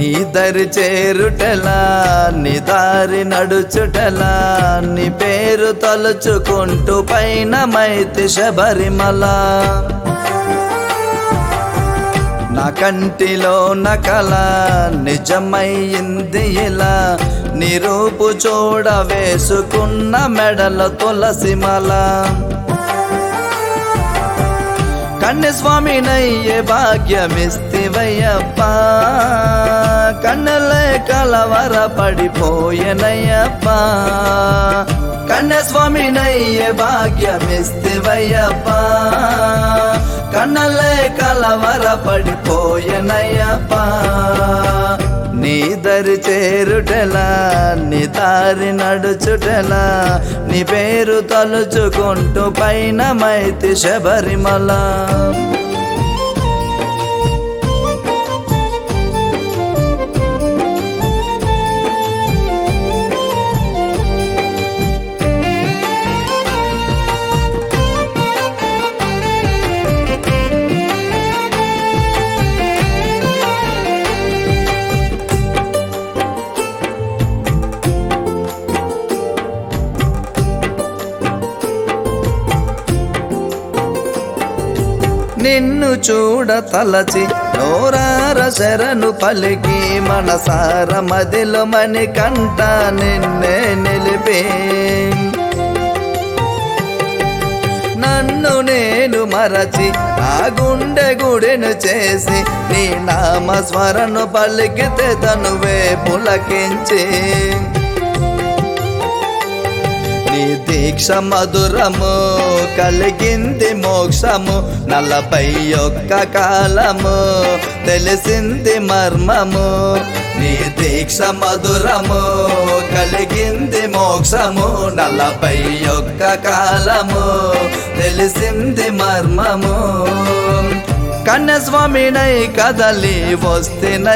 దరి చేరుటలా నీ దారి నడుచుటలా నీ పేరు తలుచుకుంటూ పైన మైతి శబరిమల నా కంటిలో నకల నిజమయ్యింది ఇలా నీ రూపు చూడ వేసుకున్న మెడల తులసిమల కన్యస్వామి నయ్యే భాగ్యమిస్తివయ్యప్ప కన్నలే కలవర పడిపోయనయ్యప్ప కన్యస్వామి నయ్యే భాగ్యమిస్తివయ్యప్ప కన్నలే కలవర పడిపోయనయ్యప్ప నీ దరి చేరుటలా నీ దారి నడుచుటలా నీ పేరు తలుచుకుంటూ పైన మైతి శబరిమల నిన్ను చూడ తలచి నోరార శరణు పలికి మనసార మదిలో మని కంట నిన్నే నిలిపే నన్ను నేను మరచి నా గుండె గుడిను చేసి నీ నామ స్మరణు పలికితే తనువే పులకించి నీ దీక్ష మధురము కలిగింది మోక్షము నలభై ఒక్క కాలము తెలిసింది మర్మము నీ దీక్ష మధురము కలిగింది మోక్షము నలభై ఒక్క కాలము తెలిసింది మర్మము కన్యస్వామినై కదలి వస్తే